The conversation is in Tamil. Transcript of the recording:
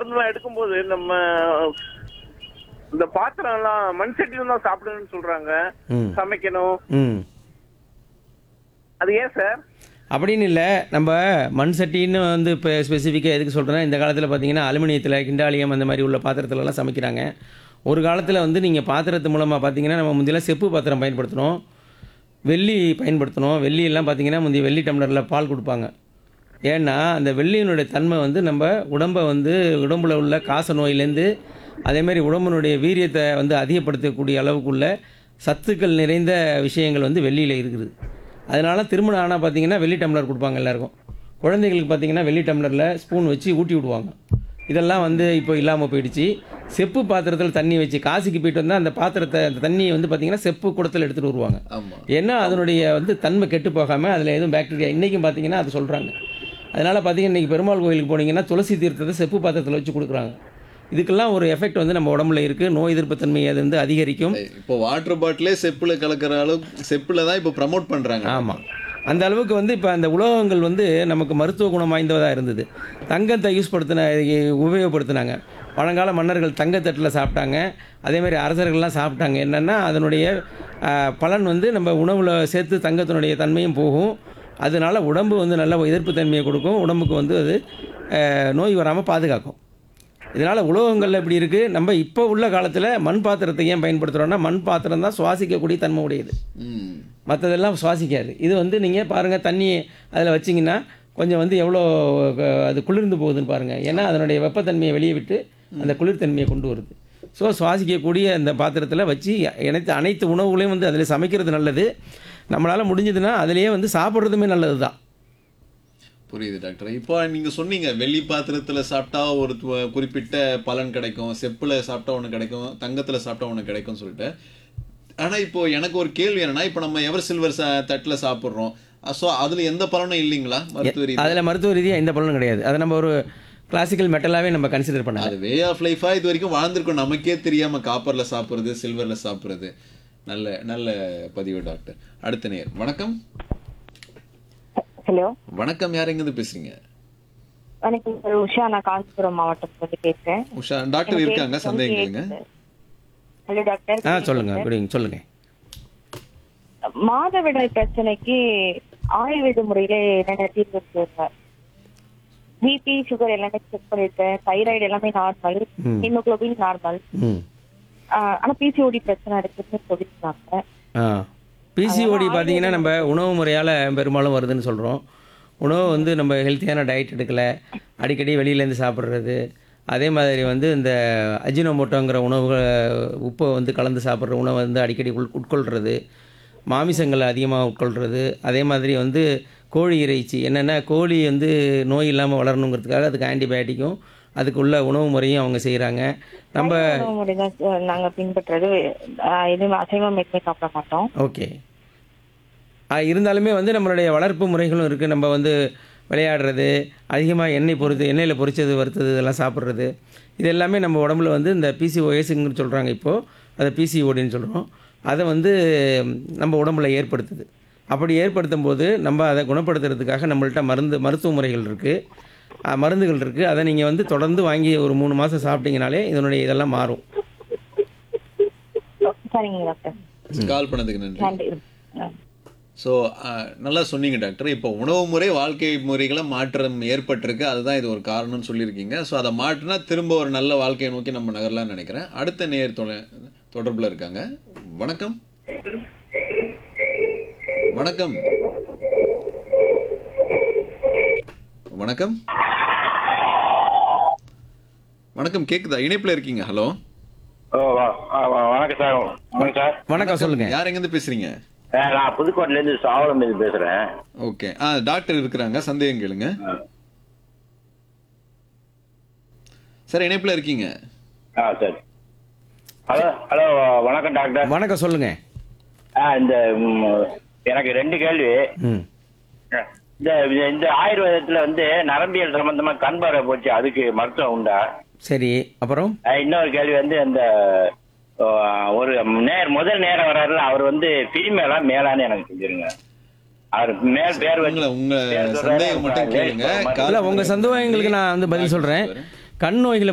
மருந்துலாம் எடுக்கும்போது நம்ம இந்த பாத்திரம் எல்லாம் மண் சட்டியில தான் சாப்பிடணும்னு சொல்றாங்க ம் சமைக்கணும் ம் அது ஏன் சார் அப்படின்னு இல்லை நம்ம மண் சட்டின்னு வந்து இப்போ ஸ்பெசிஃபிக்காக எதுக்கு சொல்கிறேன்னா இந்த காலத்தில் பார்த்தீங்கன்னா அலுமினியத்தில் கிண்டாலியம் அந்த மாதிரி உள்ள பாத்திரத்துலலாம் சமைக்கிறாங்க ஒரு காலத்தில் வந்து நீங்கள் பாத்திரத்து மூலமாக பார்த்தீங்கன்னா நம்ம முந்தியெல்லாம் செப்பு பாத்திரம் பயன்படுத்தணும் வெள்ளி பயன்படுத்தணும் வெள்ளி எல்லாம் பார்த்தீங்கன்னா முந்தைய வெள்ளி டம்ளரில் பால் கொடுப்பாங்க ஏன்னா அந்த வெள்ளியினுடைய தன்மை வந்து நம்ம உடம்பை வந்து உடம்புல உள்ள காச நோயிலேருந்து அதேமாதிரி உடம்பினுடைய வீரியத்தை வந்து அதிகப்படுத்தக்கூடிய அளவுக்குள்ள சத்துக்கள் நிறைந்த விஷயங்கள் வந்து வெள்ளியில் இருக்குது அதனால திருமணம் ஆனால் பார்த்தீங்கன்னா வெள்ளி டம்ளர் கொடுப்பாங்க எல்லாருக்கும் குழந்தைகளுக்கு பார்த்தீங்கன்னா வெள்ளி டம்ளரில் ஸ்பூன் வச்சு ஊட்டி விடுவாங்க இதெல்லாம் வந்து இப்போ இல்லாமல் போயிடுச்சு செப்பு பாத்திரத்தில் தண்ணி வச்சு காசிக்கு போயிட்டு வந்தால் அந்த பாத்திரத்தை அந்த தண்ணியை வந்து பார்த்தீங்கன்னா செப்பு குடத்தில் எடுத்துகிட்டு வருவாங்க ஆமா ஏன்னா அதனுடைய வந்து தன்மை கெட்டு போகாமல் அதில் எதுவும் பாக்டீரியா இன்றைக்கும் பார்த்தீங்கன்னா அது சொல்கிறாங்க அதனால் பார்த்தீங்கன்னா இன்றைக்கி பெருமாள் கோயிலுக்கு போனீங்கன்னா துளசி தீர்த்தத்தை செப்பு பாத்திரத்தில் வச்சு கொடுக்குறாங்க இதுக்கெல்லாம் ஒரு எஃபெக்ட் வந்து நம்ம உடம்புல இருக்குது நோய் எதிர்ப்பு தன்மை அது வந்து அதிகரிக்கும் இப்போ வாட்டர் பாட்டிலே செப்புல கலக்கிற அளவுக்கு செப்புல தான் இப்போ ப்ரமோட் பண்றாங்க ஆமாம் அந்த அளவுக்கு வந்து இப்போ அந்த உலோகங்கள் வந்து நமக்கு மருத்துவ குணம் வாய்ந்ததாக இருந்தது தங்கத்தை யூஸ் படுத்தின உபயோகப்படுத்தினாங்க பழங்கால மன்னர்கள் தங்கத்தட்டில் சாப்பிட்டாங்க அதே மாதிரி அரசர்கள்லாம் சாப்பிட்டாங்க என்னென்னா அதனுடைய ஆஹ், பலன் வந்து நம்ம உணவில் சேர்த்து தங்கத்தினுடைய தன்மையும் போகும் அதனால உடம்பு வந்து நல்ல எதிர்ப்பு தன்மையை கொடுக்கும் உடம்புக்கு வந்து அது ஆஹ், நோய் வராமல் பாதுகாக்கும் இதனால் உலோகங்கள் எப்படி இருக்குது நம்ம இப்போ உள்ள காலத்தில் மண் பாத்திரத்தை ஏன் பயன்படுத்துகிறோம்னா மண் பாத்திரம் தான் சுவாசிக்கக்கூடிய தன்மை உடையது ம் மற்றதெல்லாம் சுவாசிக்காது இது வந்து நீங்கள் பாருங்கள் தண்ணி அதில் வச்சிங்கன்னா கொஞ்சம் வந்து எவ்வளோ அஹ், அது குளிர்ந்து போகுதுன்னு பாருங்கள் ஏன்னா அதனுடைய வெப்பத்தன்மையை வெளியே விட்டு அந்த குளிர்தன்மையை கொண்டு வருது ஸோ சுவாசிக்கக்கூடிய அந்த பாத்திரத்தில் வச்சு அனைத்து அனைத்து உணவுகளையும் வந்து அதில் சமைக்கிறது நல்லது நம்மளால் முடிஞ்சதுன்னா அதிலேயே வந்து சாப்பிட்றதுமே நல்லது தான் புரியுது டாக்டர் இப்போ நீங்க சொன்னீங்க வெள்ளி பாத்திரத்துல சாப்பிட்டா ஒரு து- குறிப்பிட்ட பலன் கிடைக்கும் செப்புல சாப்பிட்டா ஒண்ணு கிடைக்கும் தங்கத்துல சாப்பிட்டா ஒண்ணு கிடைக்கும்னு சொல்லிட்டு ஆனா இப்போ எனக்கு ஒரு கேள்வி என்னன்னா இப்போ நம்ம எவர் சில்வர் தட்டுல சாப்பிடுறோம் ஸோ அதுல எந்த பலனும் இல்லைங்களா மருத்துவ ரீதியா? அதில் மருத்துவ ரீதியாக எந்த பலனும் கிடையாது அதை நம்ம ஒரு கிளாசிக்கல் மெட்டலாகவே நம்ம கன்சிடர் பண்ணலாம் அது வே ஆஃப் லைஃபா இது வரைக்கும் வாழ்ந்திருக்கோம் நமக்கே தெரியாம காப்பர்ல சாப்பிடுறது சில்வர்ல சாப்பிடுறது நல்ல நல்ல பதிவு டாக்டர் அடுத்த நேர் வணக்கம் ஹலோ வணக்கம் யார் எங்கிருந்து பேசுறீங்க வணக்கம் சார் உஷா நான் காஞ்சிபுரம் மாவட்டத்துல இருந்து பேசுறேன் உஷா டாக்டர் இருக்காங்க சந்தேகம் கேளுங்க ஹலோ டாக்டர் ஆ சொல்லுங்கள் குடிங்க சொல்லுங்கள் மாதவிடாய் பிரச்சனைக்கு ஆயுர்வேத முறையில என்னென்ன தீர்வு இருக்குங்க பிபி சுகர் எல்லாமே செக் பண்ணிருக்கேன் தைராய்டு எல்லாமே நார்மல் ம். ஹீமோகுளோபின் நார்மல் ம் ஆனா பிசிஓடி பிரச்சனை இருக்குன்னு சொல்லியிருக்காங்க ஆ பிசிஓடி பார்த்தீங்கன்னா நம்ம உணவு முறையால் பெரும்பாலும் வருதுன்னு சொல்கிறோம் உணவு வந்து நம்ம ஹெல்த்தியான டயட் எடுக்கலை அடிக்கடி வெளியிலேருந்து சாப்பிட்றது அதே மாதிரி வந்து இந்த அஜினோமோட்டோங்கிற உணவுகள் உப்பை வந்து கலந்து சாப்பிட்ற உணவை வந்து அடிக்கடி உள் உட்கொள்கிறது மாமிசங்களை அதிகமாக உட்கொள்கிறது அதே மாதிரி வந்து கோழி இறைச்சி என்னென்னா கோழி வந்து நோய் இல்லாமல் வளரணுங்கிறதுக்காக அதுக்கு ஆன்டிபயோட்டிக்கும் அதுக்குள்ள உணவு முறையும் அவங்க செய்கிறாங்க நம்ம உணவு முறைதான் சார் நாங்க பின்பற்றுறது ஆஹ் எதுவும் அசைவம் எதுவுமே சாப்பிட மாட்டோம் ஓகே ஆ, இருந்தாலுமே வந்து நம்மளுடைய வளர்ப்பு முறைகளும் இருக்குது நம்ம வந்து விளையாடுறது அதிகமாக எண்ணெய் பொறுத்து எண்ணெயில் பொரிச்சது வறுத்தது இதெல்லாம் சாப்பிட்றது இது எல்லாமே நம்ம உடம்புல வந்து இந்த பிசிஓஎஸ்ன்னு சொல்கிறாங்க இப்போது அதை பிசிஓடின்னு சொல்கிறோம் அதை வந்து நம்ம உடம்புல ஏற்படுத்துது அப்படி ஏற்படுத்தும் போது நம்ம அதை குணப்படுத்துறதுக்காக நம்மள்ட்ட மருந்து மருத்துவ முறைகள் இருக்குது மருந்துகள் இருக்குது அதை நீங்கள் வந்து தொடர்ந்து வாங்கி ஒரு மூணு மாதம் சாப்பிட்டீங்கனாலே இதனுடைய இதெல்லாம் மாறும் சரிங்க டாக்டர் கால் பண்ணதுக்கு நன்றி நன்றி ஆ. ஸோ நல்லா சொன்னீங்க டாக்டர் இப்போ உணவு முறை வாழ்க்கை முறைகளை மாற்றம் ஏற்பட்டிருக்கு அதுதான் இது ஒரு காரணம்னு சொல்லியிருக்கீங்க ஸோ அதை மாற்றினா திரும்ப ஒரு நல்ல வாழ்க்கையை நோக்கி நம்ம நகரலாம்னு நினைக்கிறேன் அடுத்த நேர் தொலை தொடர்பில் இருக்காங்க வணக்கம் வணக்கம் வணக்கம் வணக்கம் கேக்குதா இணைப்புல இருக்கீங்க ஹலோ ஓ வ- ஆ, வ- வணக்கம் சார் வணக்கம் சார் வணக்கம் சொல்லுங்கள் யார் எங்கேருந்து பேசுறீங்க ஆ, நான் புதுக்கோட்டையில இருந்து சாவலம் இது பேசுறேன் ஓகே ஆ டாக்டர் இருக்கிறாங்க சந்தேகம் கேளுங்க சார் இணைப்புல இருக்கீங்க ஆ சரி ஹலோ ஹலோ வணக்கம் டாக்டர் வணக்கம் சொல்லுங்கள் ஆ இந்த ம், எனக்கு ரெண்டு கேள்வி ம் இந்த இந்த ஆயுர்வேதத்துல வந்து நரம்பியல் சம்பந்தமா கண் பார்வை போச்சு அதுக்கு மருத்துவம் உண்டா சரி அப்புறம் ஆ, இன்னொரு கேள்வி வந்து அந்த ஓ, ஒரு நேர் முதல் நேரம் வர்றாருல அவர் வந்து ஃபீமேலா மேலான்னு எனக்கு தெரிஞ்சிருங்க அவர் மேல் பேர் வச்சு உங்களை உங்க பேர் சொல்றாரு, சந்தேகம் மட்டும் ladies கேளுங்க போற மாதிரி. கால் இல்லை உங்கள் சந்தேகங்களுக்கு நான் வந்து பதில் சொல்கிறேன் கண் நோய்களை